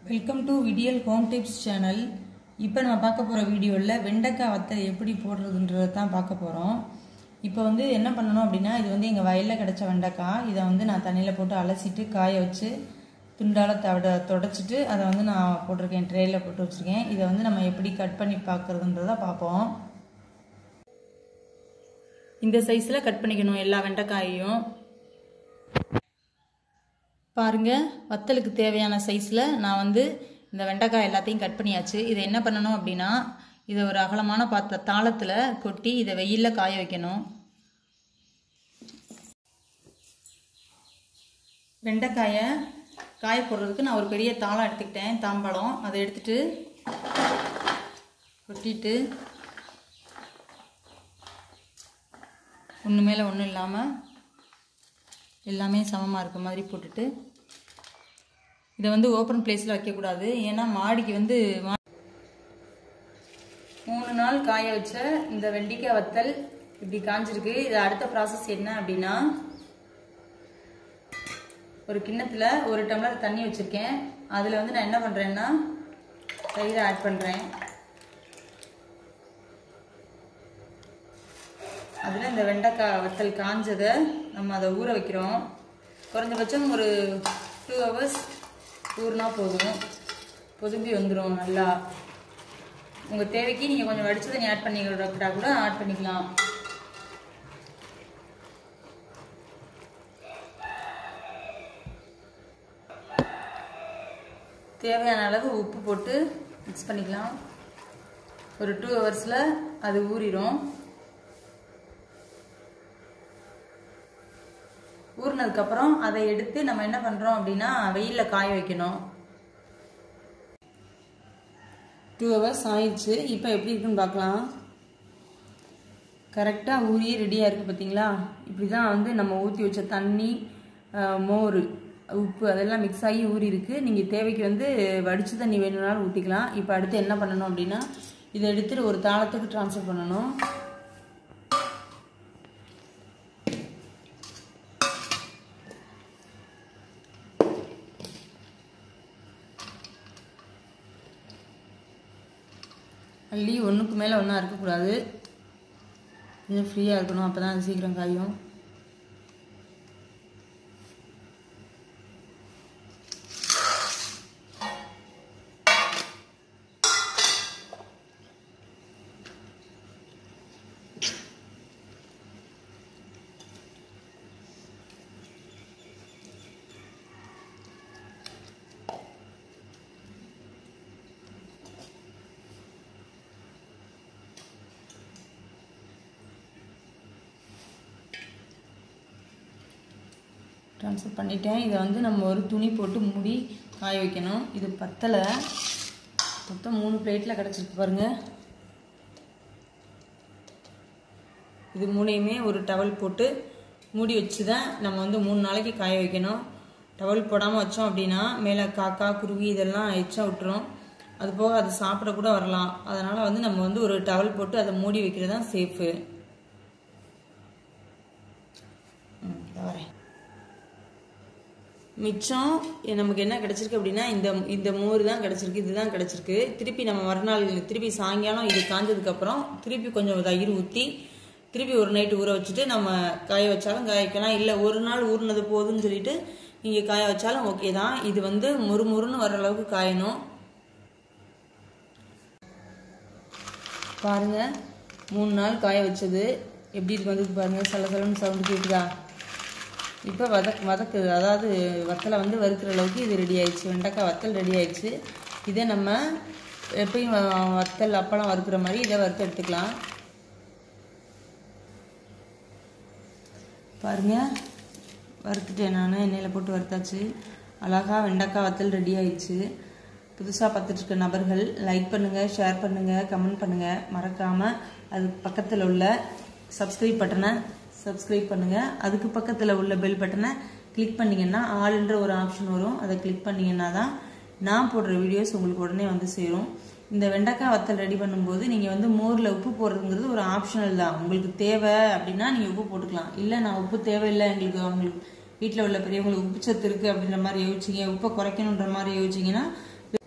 welcome to Vidiyal home tips channel இப்போ நம்ம பார்க்க போகிற வீடியோவில் வெண்டைக்காய் வத்தல் எப்படி போடுறதுன்றதை தான் பார்க்க போகிறோம் இப்போ வந்து என்ன பண்ணணும் அப்படின்னா இது வந்து எங்கள் வயலில் கிடைச்ச வெண்டைக்காய் இதை வந்து நான் தண்ணியில் போட்டு அலசிட்டு காய வச்சு துண்டால் தவிட தொடச்சிட்டு அதை வந்து நான் போட்டிருக்கேன் ட்ரேயில் போட்டு வச்சுருக்கேன் இதை வந்து நம்ம எப்படி கட் பண்ணி பார்க்குறதுன்றதை பார்ப்போம் இந்த சைஸில் கட் பண்ணிக்கணும் எல்லா வெண்டைக்காயையும் பாருங்க வத்தலுக்கு தேவையான சைஸில் நான் வந்து இந்த வெண்டைக்காய் எல்லாத்தையும் கட் பண்ணியாச்சு இதை என்ன பண்ணணும் அப்படின்னா இதை ஒரு அகலமான பாத்திர தாளத்தில் கொட்டி இதை வெயிலில் காய வைக்கணும் வெண்டைக்காயை காய போடுறதுக்கு நான் ஒரு பெரிய தாளம் எடுத்துக்கிட்டேன் தாம்பழம் அதை எடுத்துட்டு கொட்டிட்டு ஒன்று மேலே ஒன்றும் இல்லாமல் எல்லாமே சமமாக இருக்க மாதிரி போட்டுட்டு இதை வந்து ஓப்பன் பிளேஸில் வைக்கக்கூடாது ஏன்னா மாடிக்கு வந்து மூணு நாள் காய வச்ச இந்த வெண்டிக்காய் வத்தல் இப்படி காஞ்சிருக்கு இது அடுத்த ப்ராசஸ் என்ன அப்படின்னா ஒரு கிண்ணத்தில் ஒரு டம்ளர் தண்ணி வச்சுருக்கேன் அதில் வந்து நான் என்ன பண்ணுறேன்னா தயிரை ஆட் பண்ணுறேன் அதில் இந்த வெண்டைக்காய் வத்தல் காஞ்சதை நம்ம அதை ஊற வைக்கிறோம் குறைஞ்சபட்சம் ஒரு டூ ஹவர்ஸ் ஊறினா போதும் பொதும்பி வந்துடும் நல்லா உங்கள் தேவைக்கு நீங்கள் கொஞ்சம் வடிச்சு தண்ணி ஆட் பண்ணிக்கிட்டா கூட ஆட் பண்ணிக்கலாம் தேவையான அளவு உப்பு போட்டு மிக்ஸ் பண்ணிக்கலாம் ஒரு டூ ஹவர்ஸில் அது ஊறிடும் ஊறினதுக்கப்புறம் அதை எடுத்து நம்ம என்ன பண்ணுறோம் அப்படின்னா வெயிலில் காய வைக்கணும் டூ ஹவர்ஸ் ஆயிடுச்சு இப்போ எப்படி இருக்குன்னு பார்க்கலாம் கரெக்டாக ஊறி ரெடியாக இருக்குது பார்த்தீங்களா இப்படி தான் வந்து நம்ம ஊற்றி வச்ச தண்ணி மோர் உப்பு அதெல்லாம் மிக்ஸ் ஆகி ஊறி இருக்குது நீங்கள் தேவைக்கு வந்து வடிச்சு தண்ணி வேணும்னாலும் ஊற்றிக்கலாம் இப்போ அடுத்து என்ன பண்ணணும் அப்படின்னா இதை எடுத்துகிட்டு ஒரு தாளத்துக்கு ட்ரான்ஸ்ஃபர் பண்ணணும் அள்ளி ஒன்றுக்கு மேலே ஒன்றா இருக்கக்கூடாது கொஞ்சம் ஃப்ரீயாக இருக்கணும் அப்போ தான் அது சீக்கிரம் காயும் ட்ரான்ஸ்ஃபர் பண்ணிட்டேன் இதை வந்து நம்ம ஒரு துணி போட்டு மூடி காய வைக்கணும் இது பத்தலை மொத்தம் மூணு பிளேட்டில் கிடச்சிருக்கு பாருங்கள் இது மூணையுமே ஒரு டவல் போட்டு மூடி வச்சு தான் நம்ம வந்து மூணு நாளைக்கு காய வைக்கணும் டவல் போடாமல் வச்சோம் அப்படின்னா மேலே காக்கா குருவி இதெல்லாம் எச்சா விட்டுரும் அது போக அது சாப்பிட கூட வரலாம் அதனால் வந்து நம்ம வந்து ஒரு டவல் போட்டு அதை மூடி வைக்கிறது தான் சேஃபு வரேன் மிச்சம் நமக்கு என்ன கிடச்சிருக்கு அப்படின்னா இந்த இந்த மோர் தான் கிடச்சிருக்கு இதுதான் கிடச்சிருக்கு திருப்பி நம்ம மறுநாள் திருப்பி சாயங்காலம் இது காஞ்சதுக்கப்புறம் திருப்பி கொஞ்சம் தயிர் ஊற்றி திருப்பி ஒரு நைட்டு ஊற வச்சுட்டு நம்ம காய வச்சாலும் காய வைக்கலாம் இல்லை ஒரு நாள் ஊறினது போதுன்னு சொல்லிட்டு நீங்கள் காய வச்சாலும் ஓகே தான் இது வந்து மொறு மொறுன்னு வர அளவுக்கு காயணும் பாருங்க மூணு நாள் காய வச்சது எப்படி இருக்கு வந்து பாருங்க சல சலன்னு சவுண்டு கேட்குதா இப்போ வதக் வதக்குது அதாவது வத்தலை வந்து வறுக்கிற அளவுக்கு இது ரெடி ஆயிடுச்சு வெண்டைக்காய் வத்தல் ரெடி ஆயிடுச்சு இதை நம்ம எப்பயும் வத்தல் அப்பளம் வறுக்கிற மாதிரி இதை வறுத்து எடுத்துக்கலாம் பாருங்க வறுத்துட்டேன் நான் எண்ணெயில் போட்டு வறுத்தாச்சு அழகாக வெண்டைக்காய் வத்தல் ரெடி ஆயிடுச்சு புதுசாக பார்த்துட்ருக்க நபர்கள் லைக் பண்ணுங்கள் ஷேர் பண்ணுங்கள் கமெண்ட் பண்ணுங்கள் மறக்காமல் அது பக்கத்தில் உள்ள சப்ஸ்கிரைப் பட்டனை சப்ஸ்கிரைப் பண்ணுங்கள் அதுக்கு பக்கத்தில் உள்ள பெல் பட்டனை கிளிக் பண்ணிங்கன்னா ஆளுன்ற ஒரு ஆப்ஷன் வரும் அதை கிளிக் பண்ணிங்கன்னா தான் நான் போடுற வீடியோஸ் உங்களுக்கு உடனே வந்து சேரும் இந்த வெண்டைக்காய் வத்தல் ரெடி பண்ணும்போது நீங்கள் வந்து மோரில் உப்பு போடுறதுங்கிறது ஒரு ஆப்ஷனல் தான் உங்களுக்கு தேவை அப்படின்னா நீங்கள் உப்பு போட்டுக்கலாம் இல்லை நான் உப்பு தேவையில்லை எங்களுக்கு அவங்களுக்கு வீட்டில் உள்ள பெரியவங்களுக்கு உப்பு சத்து இருக்குது அப்படின்ற மாதிரி யோசிச்சிங்க உப்பை குறைக்கணுன்ற மாதிரி யோசிச்சிங்கன்னா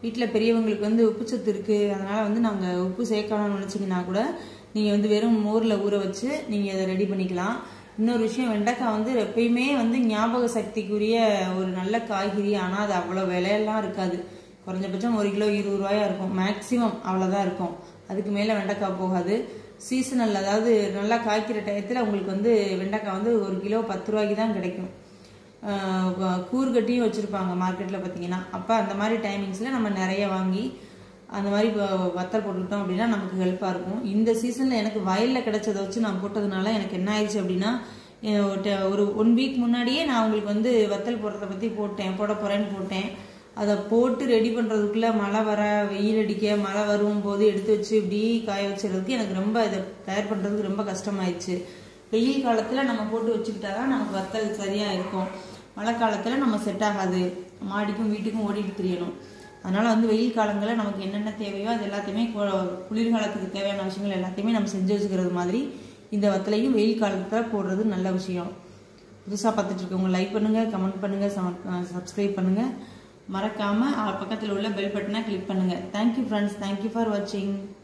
வீட்டில் பெரியவங்களுக்கு வந்து உப்பு சத்து இருக்குது அதனால் வந்து நாங்கள் உப்பு சேர்க்கணும்னு நினச்சிங்கன்னா கூட நீங்கள் வந்து வெறும் மோரில் ஊற வச்சு நீங்கள் அதை ரெடி பண்ணிக்கலாம் இன்னொரு விஷயம் வெண்டைக்காய் வந்து எப்பயுமே வந்து ஞாபக சக்திக்குரிய ஒரு நல்ல காய்கறி ஆனால் அது அவ்வளோ விலையெல்லாம் இருக்காது குறைஞ்சபட்சம் ஒரு கிலோ இருபது ரூபாயா இருக்கும் மேக்ஸிமம் அவ்வளோதான் இருக்கும் அதுக்கு மேலே வெண்டைக்காய் போகாது சீசனல் அதாவது நல்லா காய்க்கிற டயத்தில் உங்களுக்கு வந்து வெண்டைக்காய் வந்து ஒரு கிலோ பத்து ரூபாய்க்கு தான் கிடைக்கும் கூறுகட்டியும் வச்சுருப்பாங்க மார்க்கெட்டில் பார்த்தீங்கன்னா அப்போ அந்த மாதிரி டைமிங்ஸில் நம்ம நிறைய வாங்கி அந்த மாதிரி வத்தல் போட்டுக்கிட்டோம் அப்படின்னா நமக்கு ஹெல்ப்பாக இருக்கும் இந்த சீசனில் எனக்கு வயலில் கிடைச்சதை வச்சு நான் போட்டதுனால எனக்கு என்ன ஆயிடுச்சு அப்படின்னா ஒரு ஒன் வீக் முன்னாடியே நான் உங்களுக்கு வந்து வத்தல் போடுறத பற்றி போட்டேன் போட போகிறேன்னு போட்டேன் அதை போட்டு ரெடி பண்ணுறதுக்குள்ளே மழை வர வெயில் அடிக்க மழை வரும் போது எடுத்து வச்சு இப்படி காய வச்சுறதுக்கு எனக்கு ரொம்ப இதை தயார் பண்ணுறதுக்கு ரொம்ப கஷ்டமாயிடுச்சு வெயில் காலத்தில் நம்ம போட்டு வச்சுக்கிட்டா தான் நமக்கு வத்தல் சரியாக இருக்கும் மழை காலத்தில் நம்ம செட் ஆகாது மாடிக்கும் வீட்டுக்கும் ஓடிட்டு தெரியணும் அதனால் வந்து வெயில் காலங்களில் நமக்கு என்னென்ன தேவையோ அது எல்லாத்தையுமே குளிர்காலத்துக்கு தேவையான விஷயங்கள் எல்லாத்தையுமே நம்ம செஞ்சு வச்சுக்கிறது மாதிரி இந்த வத்தலையும் வெயில் காலத்தில் போடுறது நல்ல விஷயம் புதுசாக பார்த்துட்டு இருக்கவங்க லைக் பண்ணுங்கள் கமெண்ட் பண்ணுங்கள் சப்ஸ்கிரைப் பண்ணுங்கள் மறக்காமல் பக்கத்தில் உள்ள பெல் பட்டனை கிளிக் பண்ணுங்கள் தேங்க்யூ ஃப்ரெண்ட்ஸ் தேங்க்யூ ஃபார் வாட்சிங்